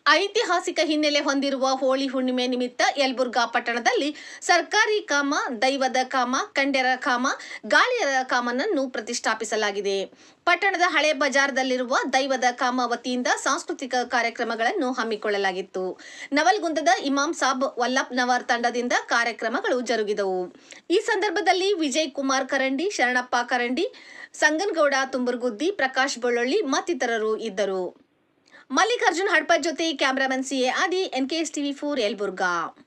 ಐತಿಹಾಸಿಕ ಹಿನ್ನೆಲೆ ಹೊಂದಿರುವ ಹೋಳಿ ಹುಣ್ಣಿಮೆ ನಿಮಿತ್ತ ಯಲಬುರ್ಗಾ ಪಟ್ಟಣದಲ್ಲಿ ಸರ್ಕಾರಿ ಕಾಮ ದೈವದ ಕಾಮ ಕಂಡ್ಯರ ಕಾಮ ಗಾಳಿಯರ ಕಾಮನನ್ನು ಪ್ರತಿಷ್ಠಾಪಿಸಲಾಗಿದೆ ಪಟ್ಟಣದ ಹಳೆ ಬಜಾರ್ದಲ್ಲಿರುವ ದೈವದ ಕಾಮ ವತಿಯಿಂದ ಸಾಂಸ್ಕೃತಿಕ ಕಾರ್ಯಕ್ರಮಗಳನ್ನು ಹಮ್ಮಿಕೊಳ್ಳಲಾಗಿತ್ತು ನವಲ್ಗುಂದದ ಇಮಾಂ ಸಾಬ್ ವಲ್ಲಭ್ನವರ್ ತಂಡದಿಂದ ಕಾರ್ಯಕ್ರಮಗಳು ಜರುಗಿದವು ಈ ಸಂದರ್ಭದಲ್ಲಿ ವಿಜಯ್ ಕುಮಾರ್ ಕರಂಡಿ ಶರಣಪ್ಪ ಕರಂಡಿ ಸಂಗನಗೌಡ ತುಂಬುರ್ಗುದ್ದಿ ಪ್ರಕಾಶ್ ಬೊಳ್ಳೊಳ್ಳಿ ಮತ್ತಿತರರು ಇದ್ದರು ಮಲ್ಲಿಕಾರ್ಜುನ್ ಹಡ್ಪದ್ ಜೊತೆ cameraman CA Adi NKS TV four Yelburga